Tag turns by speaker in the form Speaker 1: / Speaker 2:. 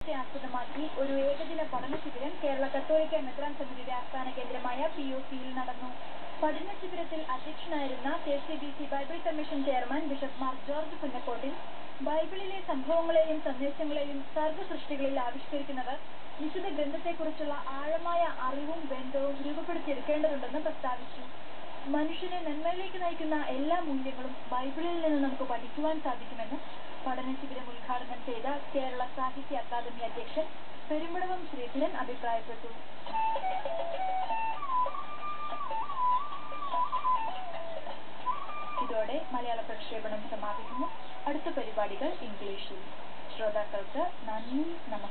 Speaker 1: ദിവസത്തെ ആസ്പദമാക്കി ഒരു ഏകദിന പഠന ശിബിരം കേരള കത്തോലിക്ക മെത്രാൻ സമിതിയുടെ ആസ്ഥാന കേന്ദ്രമായ പി ഒ സിയിൽ നടന്നു പഠന ശിബിരത്തിൽ അധ്യക്ഷനായിരുന്ന K C B C Bible commission chairman bishop Mar George Punnakottil ബൈബിളിലെ സംഭവങ്ങളെയും സന്ദേശങ്ങളെയും സർവ്വ സൃഷ്ടികളിൽ ആവിഷ്കരിക്കുന്നവർ വിശുദ്ധ ഗ്രന്ഥത്തെക്കുറിച്ചുള്ള ആഴമായ അറിവും ബന്ധവും രൂപപ്പെടുത്തിയെടുക്കേണ്ടതുണ്ടെന്ന് പ്രസ്താവിച്ചു മനുഷ്യനെ നന്മയിലേക്ക് നയിക്കുന്ന എല്ലാ മൂല്യങ്ങളും ബൈബിളിൽ നിന്ന് നമുക്ക് പഠിക്കുവാൻ സാധിക്കുമെന്ന് പഠന ശിബിരം ഉദ്ഘാടനം ചെയ്ത കേരള സാഹിത്യ അക്കാദമി അധ്യക്ഷൻ പെരുമ്പടവം ശ്രീധരൻ അഭിപ്രായപ്പെട്ടു ഇതോടെ മലയാള പ്രക്ഷേപണം സമാപിക്കുന്നു അടുത്ത പരിപാടികൾ ഇംഗ്ലീഷിൽ ശ്രോതാക്കൾക്ക് നന്ദി നമസ്കാരം